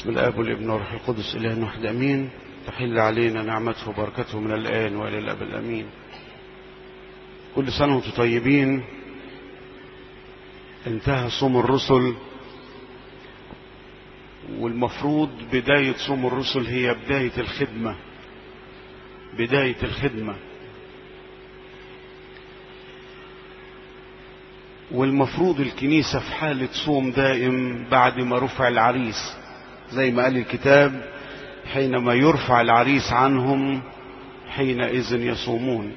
بسم الاب والابن والروح القدس اله واحد امين تحل علينا نعمته وبركته من الان والى الابد امين كل سنه وانتم طيبين انتهى صوم الرسل والمفروض بدايه صوم الرسل هي بدايه الخدمه بدايه الخدمه والمفروض الكنيسة في حالة صوم دائم بعد ما رفع العريس زي ما قال الكتاب حينما يرفع العريس عنهم حينئذ يصومون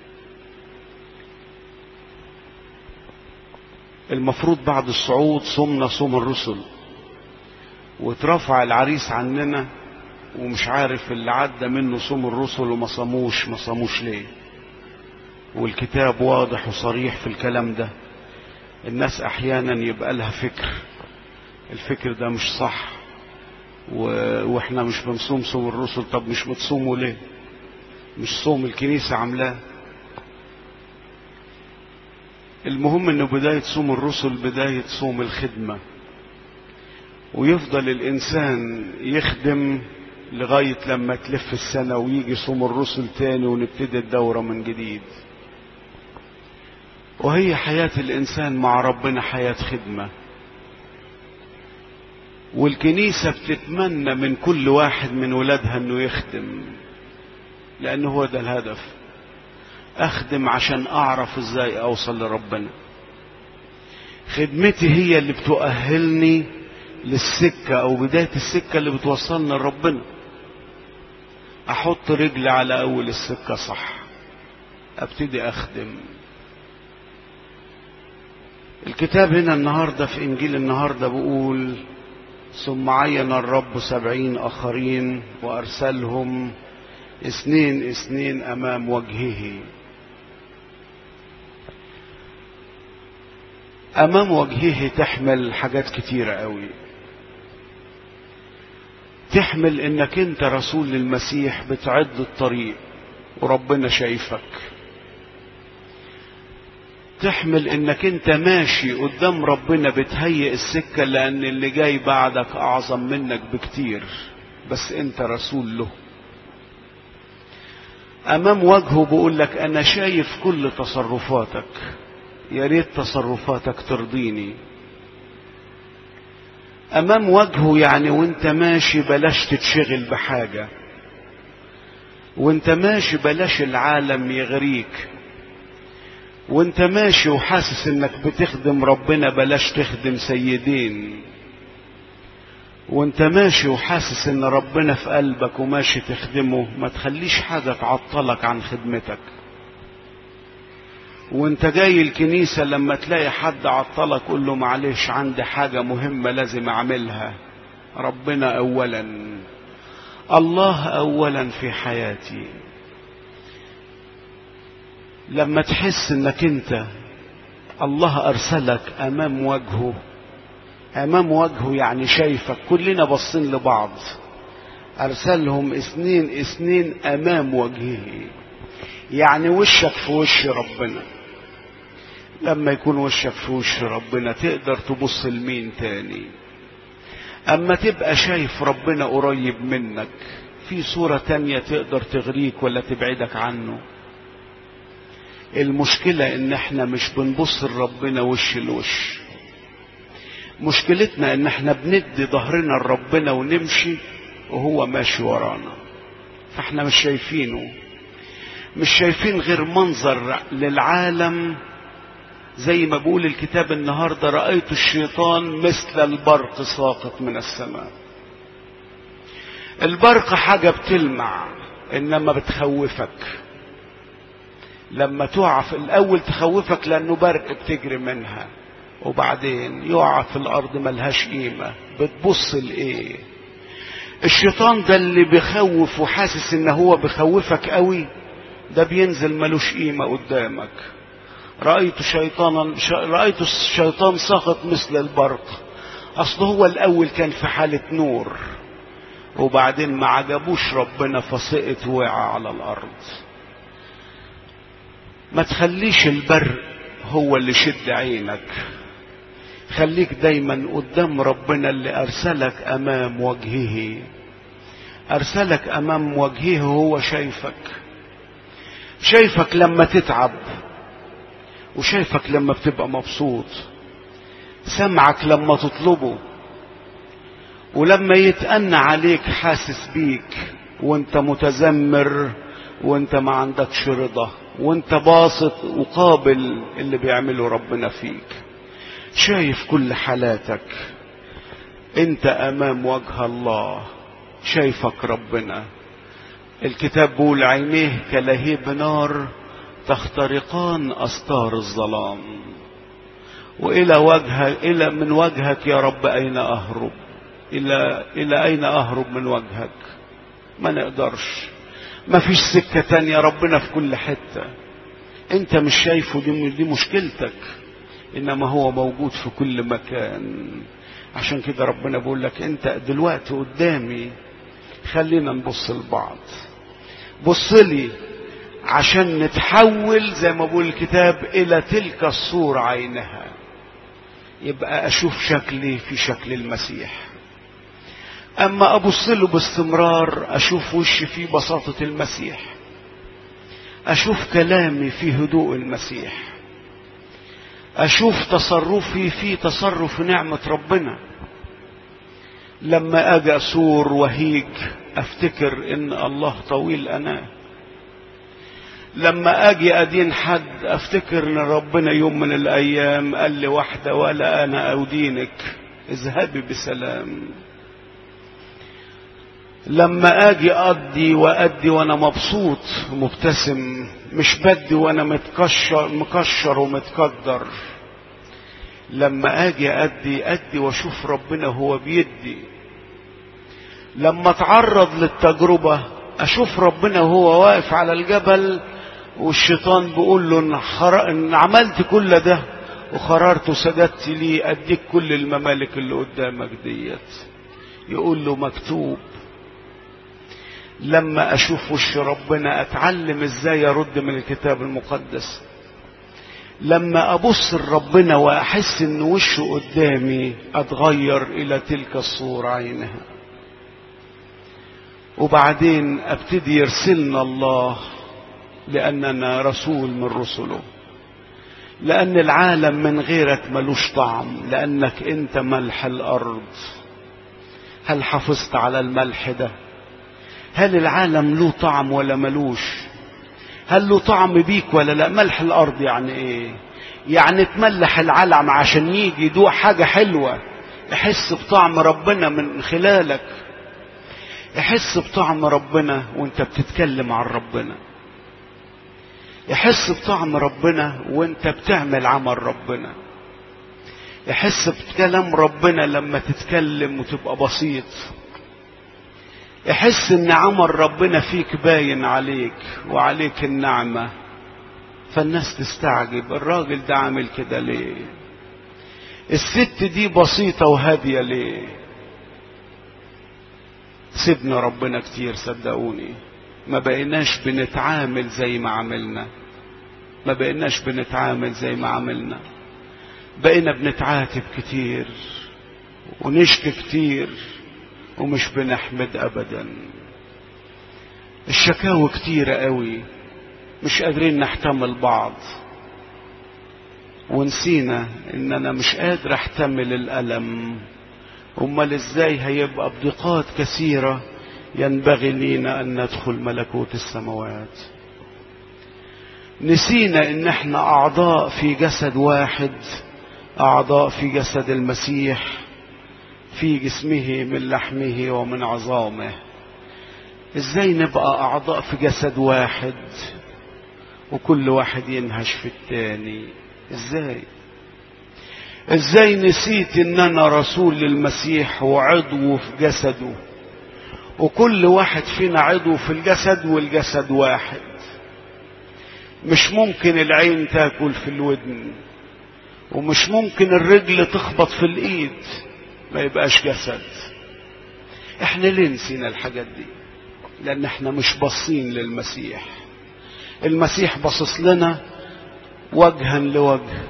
المفروض بعد الصعود صمنا صوم الرسل واترفع العريس عننا ومش عارف اللي عدى منه صوم الرسل وما صاموش ما صاموش ليه والكتاب واضح وصريح في الكلام ده الناس احيانا يبقى لها فكر الفكر ده مش صح و... واحنا مش بنصوم صوم الرسل طب مش بتصوموا ليه مش صوم الكنيسة عاملاه المهم انه بداية صوم الرسل بداية صوم الخدمة ويفضل الانسان يخدم لغاية لما تلف السنة ويجي صوم الرسل تاني ونبتدي الدورة من جديد وهي حياة الإنسان مع ربنا حياة خدمة والكنيسة بتتمنى من كل واحد من ولادها انه يخدم لأنه هو ده الهدف أخدم عشان أعرف إزاي أوصل لربنا خدمتي هي اللي بتؤهلني للسكة أو بداية السكة اللي بتوصلنا لربنا أحط رجلي على أول السكة صح أبتدي أخدم الكتاب هنا النهاردة في إنجيل النهاردة بيقول ثم عين الرب سبعين آخرين وأرسلهم اثنين اثنين أمام وجهه أمام وجهه تحمل حاجات كتيرة قوي تحمل إنك أنت رسول للمسيح بتعد الطريق وربنا شايفك تحمل انك انت ماشي قدام ربنا بتهيئ السكة لان اللي جاي بعدك اعظم منك بكتير بس انت رسول له امام وجهه بيقول لك انا شايف كل تصرفاتك يا ريت تصرفاتك ترضيني امام وجهه يعني وانت ماشي بلاش تتشغل بحاجة وانت ماشي بلاش العالم يغريك وانت ماشي وحاسس انك بتخدم ربنا بلاش تخدم سيدين وانت ماشي وحاسس ان ربنا في قلبك وماشي تخدمه ما تخليش حاجة تعطلك عن خدمتك وانت جاي الكنيسة لما تلاقي حد عطلك قول له معلش عندي حاجة مهمة لازم اعملها ربنا اولا الله اولا في حياتي لما تحس انك انت الله ارسلك امام وجهه امام وجهه يعني شايفك كلنا باصين لبعض ارسلهم اثنين اثنين امام وجهه يعني وشك في وش ربنا لما يكون وشك في وش ربنا تقدر تبص لمين تاني اما تبقى شايف ربنا قريب منك في صورة تانية تقدر تغريك ولا تبعدك عنه المشكلة ان احنا مش بنبص لربنا وش لوش مشكلتنا ان احنا بندي ظهرنا لربنا ونمشي وهو ماشي ورانا فاحنا مش شايفينه مش شايفين غير منظر للعالم زي ما بقول الكتاب النهاردة رأيت الشيطان مثل البرق ساقط من السماء البرق حاجة بتلمع انما بتخوفك لما تقع في الاول تخوفك لانه برق بتجري منها وبعدين يقع في الارض ملهاش قيمة بتبص لايه الشيطان ده اللي بيخوف وحاسس ان هو بيخوفك قوي ده بينزل ملوش قيمة قدامك رأيت شيطانا رأيت الشيطان ساقط مثل البرق اصل هو الاول كان في حالة نور وبعدين ما عجبوش ربنا فسقط وقع على الارض ما تخليش البرق هو اللي شد عينك خليك دايما قدام ربنا اللي ارسلك امام وجهه ارسلك امام وجهه هو شايفك شايفك لما تتعب وشايفك لما بتبقى مبسوط سمعك لما تطلبه ولما يتأنى عليك حاسس بيك وانت متذمر وانت ما عندكش رضا وانت باسط وقابل اللي بيعمله ربنا فيك شايف كل حالاتك انت امام وجه الله شايفك ربنا الكتاب بيقول عينيه كلهيب نار تخترقان استار الظلام والى وجه الى من وجهك يا رب اين اهرب الى الى اين اهرب من وجهك ما نقدرش ما فيش سكة تانية ربنا في كل حتة انت مش شايفه دي, دي مشكلتك انما هو موجود في كل مكان عشان كده ربنا بيقول لك انت دلوقتي قدامي خلينا نبص لبعض بص لي عشان نتحول زي ما بقول الكتاب الى تلك الصورة عينها يبقى اشوف شكلي في شكل المسيح اما ابص له باستمرار اشوف وشي في بساطة المسيح اشوف كلامي في هدوء المسيح اشوف تصرفي في تصرف نعمة ربنا لما اجي اسور وهيج افتكر ان الله طويل انا لما اجي ادين حد افتكر ان ربنا يوم من الايام قال لي واحدة ولا انا اودينك اذهبي بسلام لما اجي اقضي وادي وانا مبسوط ومبتسم مش بدي وانا متكشر مكشر ومتقدر لما اجي ادي ادي واشوف ربنا هو بيدي لما اتعرض للتجربة اشوف ربنا وهو واقف على الجبل والشيطان بيقول له إن, خر... إن عملت كل ده وخررت وسجدت لي اديك كل الممالك اللي قدامك ديت يقول له مكتوب لما اشوف وش ربنا اتعلم ازاي ارد من الكتاب المقدس لما ابص لربنا واحس ان وشه قدامي اتغير الى تلك الصورة عينها وبعدين ابتدي يرسلنا الله لاننا رسول من رسله لان العالم من غيرك ملوش طعم لانك انت ملح الارض هل حافظت على الملح ده هل العالم له طعم ولا ملوش هل له طعم بيك ولا لا ملح الارض يعني ايه يعني تملح العالم عشان يجي يدوق حاجة حلوة يحس بطعم ربنا من خلالك يحس بطعم ربنا وانت بتتكلم عن ربنا يحس بطعم ربنا وانت بتعمل عمل ربنا يحس بكلام ربنا لما تتكلم وتبقى بسيط يحس ان عمل ربنا فيك باين عليك وعليك النعمة فالناس تستعجب الراجل ده عامل كده ليه الست دي بسيطة وهادية ليه سيبنا ربنا كتير صدقوني ما بقيناش بنتعامل زي ما عملنا ما بقيناش بنتعامل زي ما عملنا بقينا بنتعاتب كتير ونشكي كتير ومش بنحمد ابدا الشكاوى كتيرة قوي مش قادرين نحتمل بعض ونسينا ان انا مش قادر احتمل الالم امال ازاي هيبقى بضيقات كثيرة ينبغي لينا ان ندخل ملكوت السماوات نسينا ان احنا اعضاء في جسد واحد اعضاء في جسد المسيح في جسمه من لحمه ومن عظامه ازاي نبقى اعضاء في جسد واحد وكل واحد ينهش في التاني ازاي ازاي نسيت ان انا رسول للمسيح وعضو في جسده وكل واحد فينا عضو في الجسد والجسد واحد مش ممكن العين تاكل في الودن ومش ممكن الرجل تخبط في الايد ما يبقاش جسد احنا ليه نسينا الحاجات دي لان احنا مش باصين للمسيح المسيح باصص لنا وجها لوجه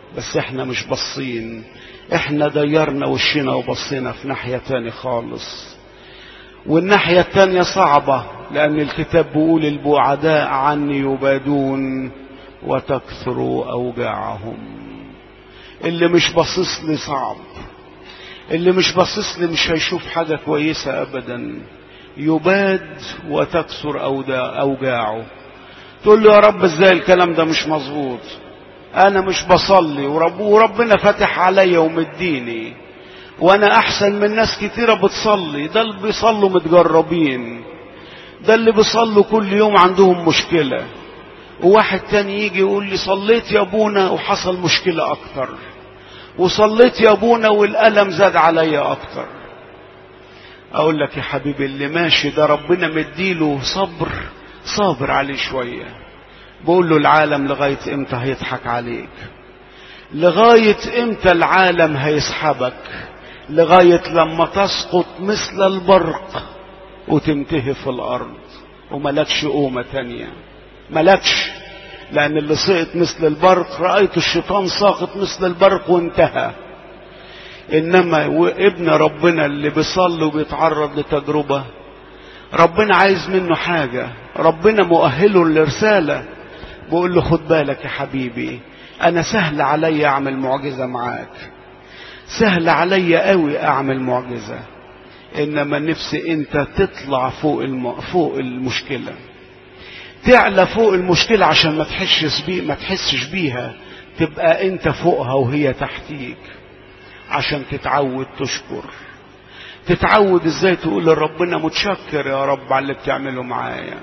بس احنا مش باصين احنا ديرنا وشنا وبصينا في ناحية تاني خالص والناحية التانية صعبة لأن الكتاب بيقول البعداء عني يبادون وتكثر أوجاعهم اللي مش باصص لي صعب اللي مش باصص لي مش هيشوف حاجة كويسة أبدا يباد وتكثر أوجاعه تقول له يا رب ازاي الكلام ده مش مظبوط انا مش بصلي ورب وربنا فاتح عليا ومديني وانا احسن من ناس كتيرة بتصلي ده اللي بيصلوا متجربين ده اللي بيصلوا كل يوم عندهم مشكلة وواحد تاني يجي يقول لي صليت يا ابونا وحصل مشكلة اكتر وصليت يا ابونا والألم زاد عليا اكتر اقول لك يا حبيبي اللي ماشي ده ربنا مديله صبر صابر عليه شوية بقول له العالم لغاية امتى هيضحك عليك لغاية امتى العالم هيسحبك لغاية لما تسقط مثل البرق وتنتهي في الارض وملكش قومة تانية ملكش لان اللي سقط مثل البرق رأيت الشيطان ساقط مثل البرق وانتهى انما ابن ربنا اللي بيصلي وبيتعرض لتجربة ربنا عايز منه حاجة ربنا مؤهله للرسالة بقول له خد بالك يا حبيبي انا سهل علي اعمل معجزة معاك سهل علي قوي اعمل معجزة انما نفسي انت تطلع فوق الم... فوق المشكلة تعلى فوق المشكلة عشان ما تحسش بي... ما تحسش بيها تبقى انت فوقها وهي تحتيك عشان تتعود تشكر تتعود ازاي تقول لربنا متشكر يا رب على اللي بتعمله معايا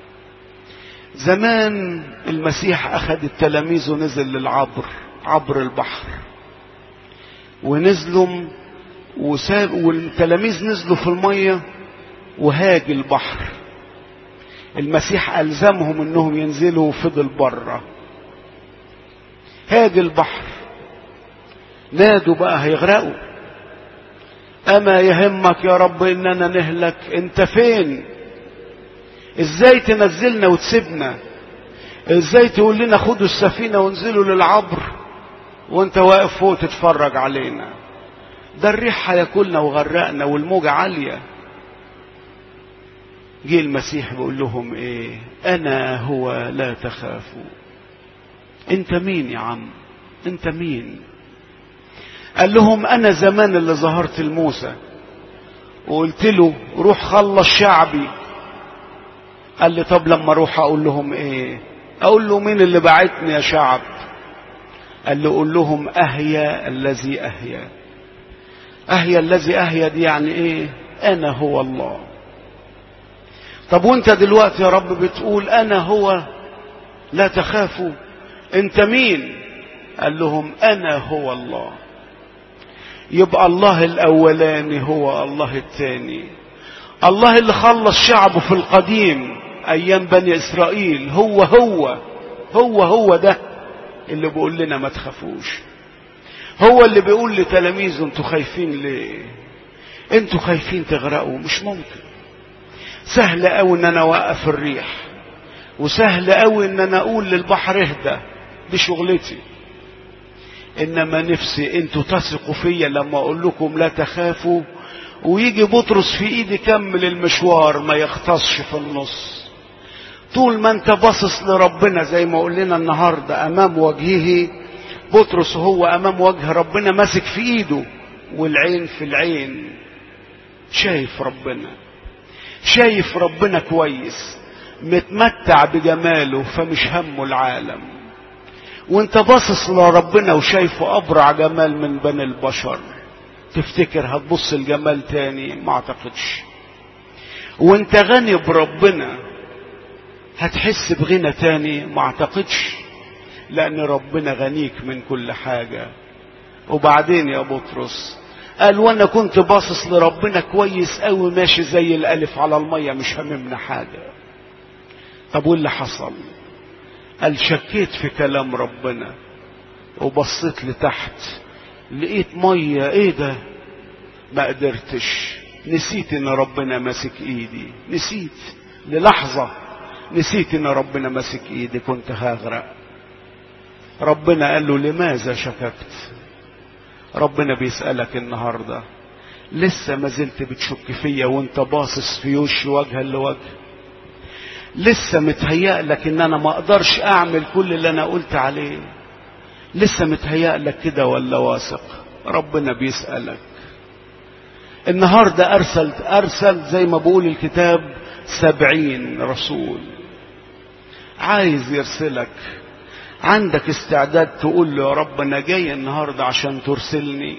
زمان المسيح اخذ التلاميذ ونزل للعبر عبر البحر ونزلوا وساب والتلاميذ نزلوا في الميه وهاج البحر المسيح الزمهم انهم ينزلوا وفضل بره هاج البحر نادوا بقى هيغرقوا اما يهمك يا رب اننا نهلك انت فين ازاي تنزلنا وتسيبنا ازاي تقول لنا خدوا السفينه وانزلوا للعبر وانت واقف فوق تتفرج علينا ده الريح هياكلنا وغرقنا والموجة عالية جه المسيح بيقول لهم ايه انا هو لا تخافوا انت مين يا عم انت مين قال لهم انا زمان اللي ظهرت لموسى وقلت له روح خلص شعبي قال لي طب لما اروح اقول لهم ايه اقول له مين اللي بعتني يا شعب قال له قول لهم اهيا الذي اهيا اهيا الذي اهيا دي يعني ايه انا هو الله طب وانت دلوقتي يا رب بتقول انا هو لا تخافوا انت مين قال لهم انا هو الله يبقى الله الاولاني هو الله الثاني الله اللي خلص شعبه في القديم ايام بني اسرائيل هو هو هو هو ده اللي بيقول لنا ما تخافوش هو اللي بيقول لتلاميذه انتوا خايفين ليه انتوا خايفين تغرقوا مش ممكن سهل قوي ان انا اوقف الريح وسهل قوي ان انا اقول للبحر اهدى دي شغلتي انما نفسي انتوا تثقوا فيا لما اقول لكم لا تخافوا ويجي بطرس في ايدي كمل المشوار ما يختصش في النص طول ما انت باصص لربنا زي ما قلنا النهارده امام وجهه بطرس هو امام وجه ربنا ماسك في ايده والعين في العين شايف ربنا شايف ربنا كويس متمتع بجماله فمش همه العالم وانت باصص لربنا وشايفه ابرع جمال من بني البشر تفتكر هتبص الجمال تاني ما اعتقدش وانت غني بربنا هتحس بغنى تاني ما اعتقدش لان ربنا غنيك من كل حاجة وبعدين يا بطرس قال وانا كنت باصص لربنا كويس قوي ماشي زي الالف على المية مش هممنا حاجة طب واللي حصل قال شكيت في كلام ربنا وبصيت لتحت لقيت مية ايه ده ما قدرتش نسيت ان ربنا ماسك ايدي نسيت للحظة نسيت ان ربنا ماسك ايدي كنت هغرق ربنا قال له لماذا شككت ربنا بيسألك النهاردة لسه ما زلت بتشك فيا وانت باصص في وشي وجها لوجه لسه متهيأ لك ان انا ما اقدرش اعمل كل اللي انا قلت عليه لسه متهيأ لك كده ولا واثق ربنا بيسألك النهاردة أرسل أرسل زي ما بقول الكتاب سبعين رسول عايز يرسلك عندك استعداد تقول له يا رب أنا جاي النهاردة عشان ترسلني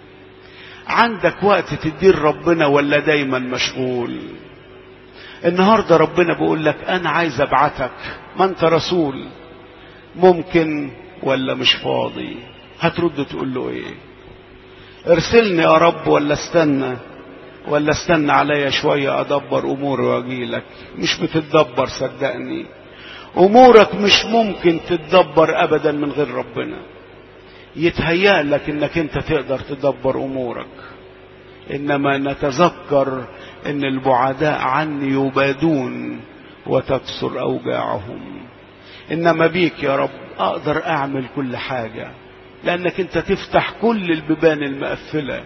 عندك وقت تدير ربنا ولا دايما مشغول النهاردة ربنا بيقول لك أنا عايز أبعتك ما أنت رسول ممكن ولا مش فاضي هترد تقول له إيه ارسلني يا رب ولا استنى ولا استنى عليا شوية أدبر أموري وأجيلك مش بتتدبر صدقني أمورك مش ممكن تتدبر أبدا من غير ربنا يتهيأ لك إنك أنت تقدر تدبر أمورك إنما نتذكر إن البعداء عني يبادون وتكسر أوجاعهم إنما بيك يا رب أقدر أعمل كل حاجة لأنك أنت تفتح كل البيبان المقفلة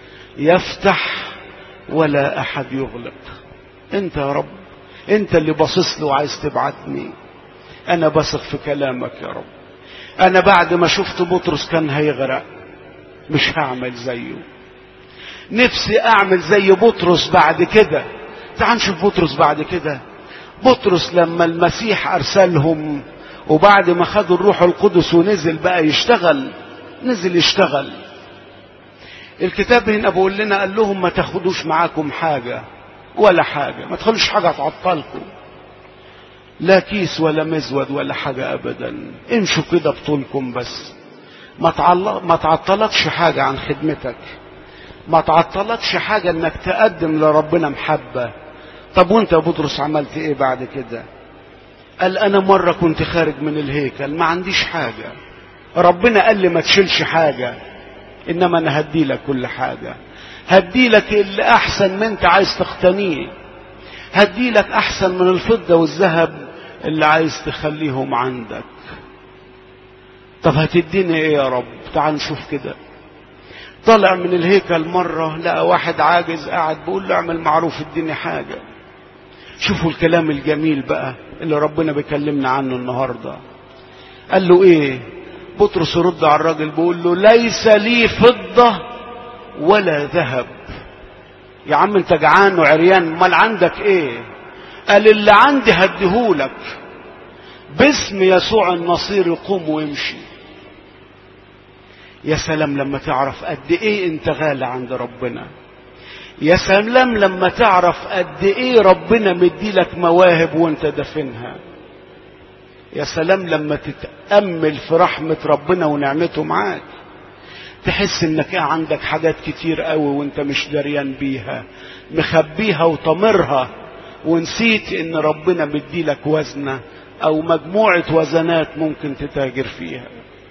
يفتح ولا أحد يغلق أنت يا رب أنت اللي باصص له وعايز تبعتني أنا بثق في كلامك يا رب أنا بعد ما شفت بطرس كان هيغرق مش هعمل زيه نفسي أعمل زي بطرس بعد كده تعال نشوف بطرس بعد كده بطرس لما المسيح أرسلهم وبعد ما خدوا الروح القدس ونزل بقى يشتغل نزل يشتغل الكتاب هنا بقول لنا قال لهم ما تاخدوش معاكم حاجة ولا حاجة ما تخلوش حاجة تعطلكم لا كيس ولا مزود ولا حاجة أبدا امشوا كده بطولكم بس ما, تعل... ما تعطلكش حاجة عن خدمتك ما تعطلكش حاجة انك تقدم لربنا محبة طب وانت يا بطرس عملت ايه بعد كده قال انا مرة كنت خارج من الهيكل ما عنديش حاجة ربنا قال لي ما تشيلش حاجة انما انا هدي لك كل حاجة هدي لك اللي احسن ما انت عايز تقتنيه هدي لك احسن من الفضة والذهب اللي عايز تخليهم عندك طب هتديني ايه يا رب تعال نشوف كده طلع من الهيكل مرة لقى واحد عاجز قاعد بيقول له اعمل معروف اديني حاجة شوفوا الكلام الجميل بقى اللي ربنا بيكلمنا عنه النهاردة قال له ايه بطرس يرد على الراجل بيقول له ليس لي فضة ولا ذهب يا عم انت جعان وعريان امال عندك ايه قال اللي عندي هديهولك باسم يسوع النصير قوم وامشي يا سلام لما تعرف قد ايه انت غالي عند ربنا يا سلام لما تعرف قد ايه ربنا مديلك مواهب وانت دفنها يا سلام لما تتأمل في رحمة ربنا ونعمته معاك تحس انك عندك حاجات كتير قوي وانت مش دريان بيها مخبيها وطمرها ونسيت ان ربنا مديلك وزنة او مجموعة وزنات ممكن تتاجر فيها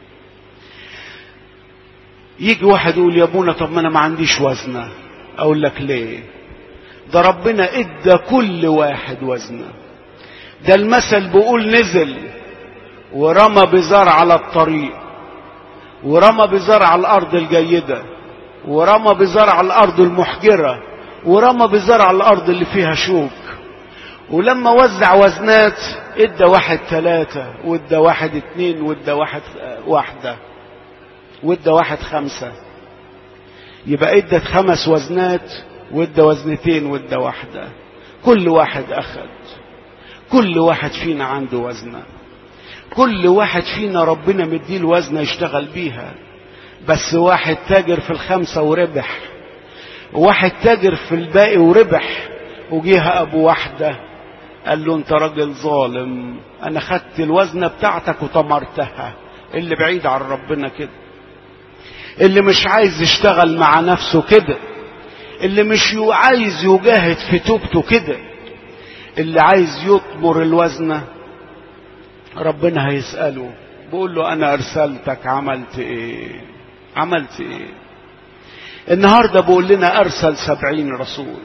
يجي واحد يقول يا ابونا طب ما انا ما عنديش وزنة اقول لك ليه ده ربنا ادى كل واحد وزنة ده المثل بيقول نزل ورمى بزار على الطريق ورمى بزار على الارض الجيدة ورمى بزار على الارض المحجرة ورمى بزار على الارض اللي فيها شوك ولما وزع وزنات ادى واحد ثلاثة وادى واحد اتنين وادى واحد واحدة وادى واحد خمسة يبقى ادت خمس وزنات وادى وزنتين وادى واحدة كل واحد اخد كل واحد فينا عنده وزنة كل واحد فينا ربنا مديه وزنة يشتغل بيها بس واحد تاجر في الخمسة وربح واحد تاجر في الباقي وربح وجيها ابو واحدة قال له انت راجل ظالم انا خدت الوزنة بتاعتك وطمرتها اللي بعيد عن ربنا كده اللي مش عايز يشتغل مع نفسه كده اللي مش عايز يجاهد في توبته كده اللي عايز يطمر الوزنة ربنا هيسأله بقول له انا ارسلتك عملت ايه عملت ايه النهاردة بقول لنا ارسل سبعين رسول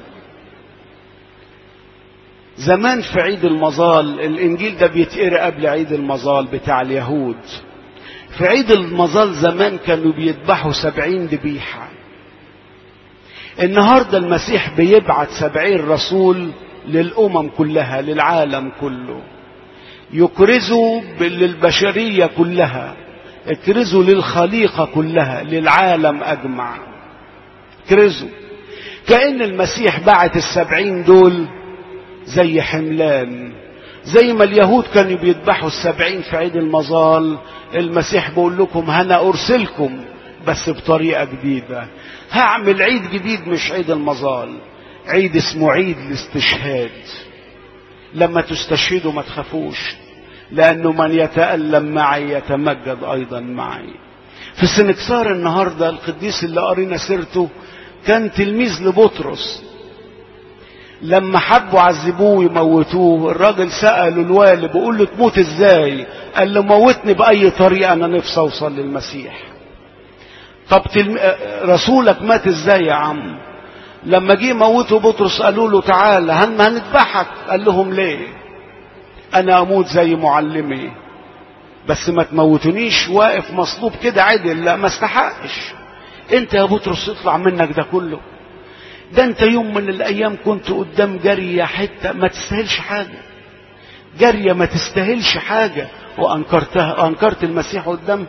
زمان في عيد المظال الانجيل ده بيتقرا قبل عيد المظال بتاع اليهود في عيد المظال زمان كانوا بيذبحوا سبعين ذبيحة النهاردة المسيح بيبعت سبعين رسول للأمم كلها للعالم كله يكرزوا للبشرية كلها اكرزوا للخليقة كلها للعالم أجمع اكرزوا كأن المسيح بعت السبعين دول زي حملان زي ما اليهود كانوا بيذبحوا السبعين في عيد المظال المسيح بيقول لكم هنا أرسلكم بس بطريقة جديدة هعمل عيد جديد مش عيد المظال عيد اسمه عيد الاستشهاد لما تستشهدوا ما تخافوش لأنه من يتألم معي يتمجد أيضا معي في السنكسار النهاردة القديس اللي قرينا سيرته كان تلميذ لبطرس لما حبوا عذبوه ويموتوه الراجل سأله الوالد بيقول له تموت ازاي قال له موتني بأي طريقة أنا نفسي أوصل للمسيح طب تلم... رسولك مات ازاي يا عم لما جه موتوا بطرس قالوا له تعالى هن هنذبحك قال لهم ليه انا اموت زي معلمي بس ما تموتونيش واقف مصلوب كده عدل لا ما استحقش انت يا بطرس يطلع منك ده كله ده انت يوم من الايام كنت قدام جارية حتة ما تستاهلش حاجة جارية ما تستاهلش حاجة وانكرتها وانكرت المسيح قدامها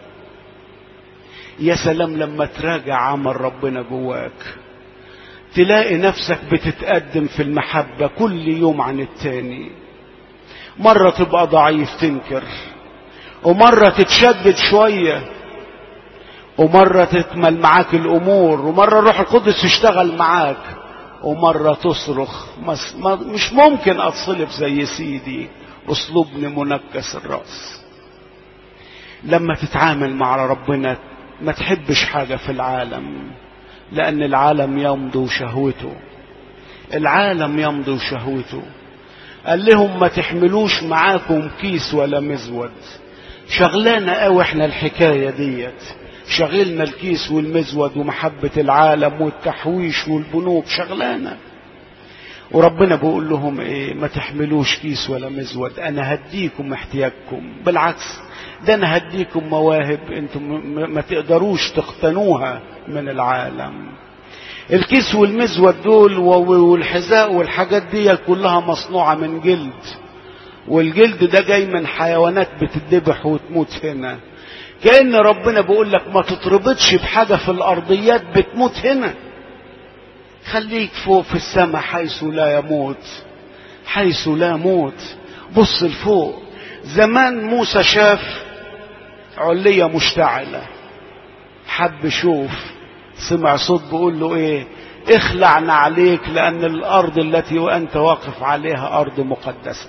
يا سلام لما تراجع عمل ربنا جواك تلاقي نفسك بتتقدم في المحبة كل يوم عن التاني مرة تبقى ضعيف تنكر ومرة تتشدد شوية ومرة تتمل معاك الأمور ومرة الروح القدس يشتغل معاك ومرة تصرخ مش ممكن أتصلب زي سيدي أسلوبني منكس الرأس لما تتعامل مع ربنا ما تحبش حاجة في العالم لأن العالم يمضي شهوته العالم يمضي شهوته قال لهم ما تحملوش معاكم كيس ولا مزود شغلانا قوي احنا الحكاية ديت شغلنا الكيس والمزود ومحبة العالم والتحويش والبنوك شغلانا وربنا بيقول لهم ايه ما تحملوش كيس ولا مزود انا هديكم احتياجكم بالعكس ده انا هديكم مواهب انتم ما تقدروش تقتنوها من العالم الكيس والمزود دول والحذاء والحاجات دي كلها مصنوعة من جلد والجلد ده جاي من حيوانات بتدبح وتموت هنا كأن ربنا بيقول لك ما تتربطش بحاجة في الأرضيات بتموت هنا خليك فوق في السماء حيث لا يموت حيث لا موت بص لفوق زمان موسى شاف علية مشتعلة حب يشوف سمع صوت بيقول له ايه اخلعنا عليك لان الارض التي وانت واقف عليها ارض مقدسة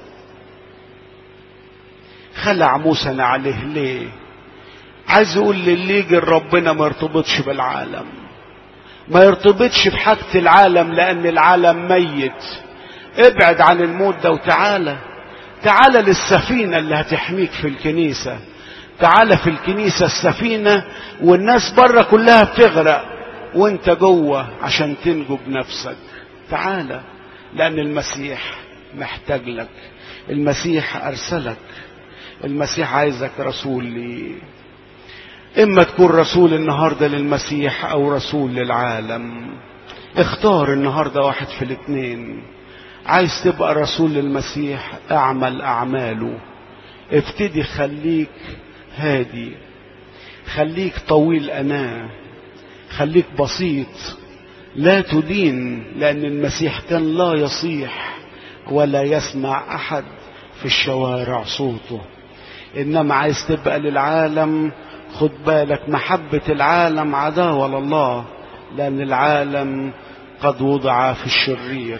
خلع موسى عليه ليه عايز يقول للي يجي ربنا ما يرتبطش بالعالم ما يرتبطش بحاجة العالم لان العالم ميت ابعد عن الموت ده وتعالى تعالى للسفينة اللي هتحميك في الكنيسة تعالى في الكنيسة السفينة والناس بره كلها بتغرق وانت جوه عشان تنجو بنفسك تعالى لأن المسيح محتاج لك المسيح أرسلك المسيح عايزك رسول لي إما تكون رسول النهاردة للمسيح أو رسول للعالم اختار النهاردة واحد في الاثنين عايز تبقى رسول للمسيح اعمل أعماله ابتدي خليك هادي خليك طويل أناه خليك بسيط لا تدين لأن المسيح كان لا يصيح ولا يسمع أحد في الشوارع صوته إنما عايز تبقى للعالم خد بالك محبة العالم عداوة لله لأن العالم قد وضع في الشرير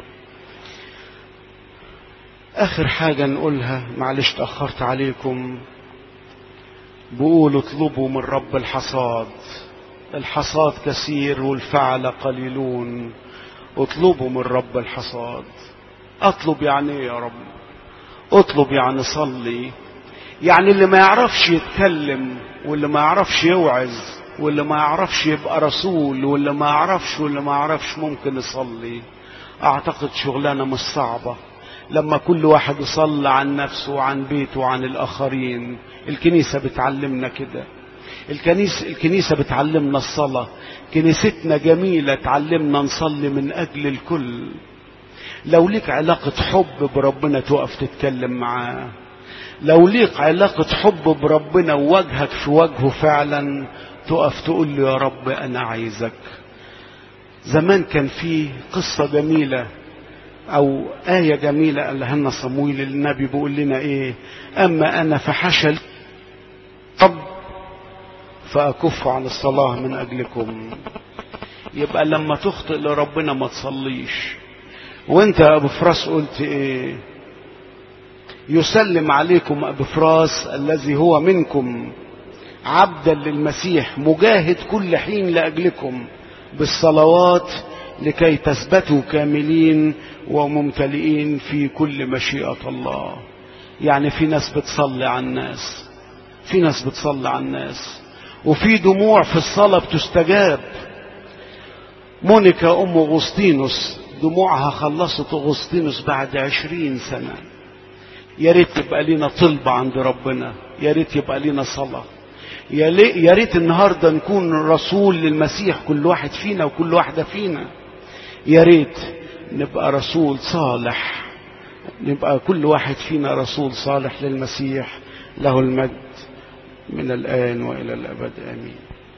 آخر حاجة نقولها معلش تأخرت عليكم بقول اطلبوا من رب الحصاد الحصاد كثير والفعل قليلون اطلبوا من رب الحصاد اطلب يعني ايه يا رب اطلب يعني صلي يعني اللي ما يعرفش يتكلم واللي ما يعرفش يوعظ واللي ما يعرفش يبقى رسول واللي ما يعرفش واللي ما يعرفش ممكن يصلي اعتقد شغلانه مش صعبه لما كل واحد يصلي عن نفسه وعن بيته وعن الآخرين الكنيسة بتعلمنا كده الكنيسة, الكنيسة بتعلمنا الصلاة كنيستنا جميلة تعلمنا نصلي من أجل الكل لو ليك علاقة حب بربنا تقف تتكلم معاه لو ليك علاقة حب بربنا ووجهك في وجهه فعلا تقف تقول له يا رب أنا عايزك زمان كان في قصة جميلة أو آية جميلة قالها لنا صمويل النبي بيقول لنا إيه أما أنا فحشل طب فأكف عن الصلاة من أجلكم يبقى لما تخطئ لربنا ما تصليش وانت يا ابو فراس قلت ايه يسلم عليكم ابو فراس الذي هو منكم عبدا للمسيح مجاهد كل حين لاجلكم بالصلوات لكي تثبتوا كاملين وممتلئين في كل مشيئة الله يعني في ناس بتصلي على الناس في ناس بتصلي على الناس وفي دموع في الصلاة بتستجاب مونيكا أم أغسطينوس دموعها خلصت أغسطينوس بعد عشرين سنة يا ريت يبقى لنا طلبة عند ربنا يا ريت يبقى لنا صلاة يا ريت النهارده نكون رسول للمسيح كل واحد فينا وكل واحدة فينا يا ريت نبقى رسول صالح نبقى كل واحد فينا رسول صالح للمسيح له المجد من الآن وإلى الأبد آمين